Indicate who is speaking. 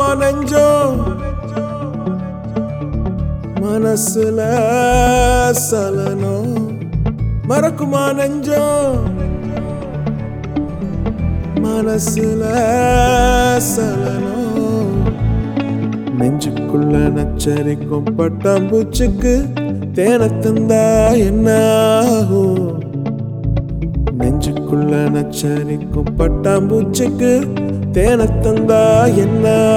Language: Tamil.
Speaker 1: நெஞ்சம் மனசுல சலனம் மறக்குமா நெஞ்சம் மனசுல சலனம் நெஞ்சுக்குள்ள நச்சரிக்கும் பட்டாம்பூச்சிக்கு தேனை தந்தா என்ன ஆகும் நெஞ்சுக்குள்ள நச்சரிக்கும் பட்டாம்பூச்சிக்கு தேனை தந்தா என்ன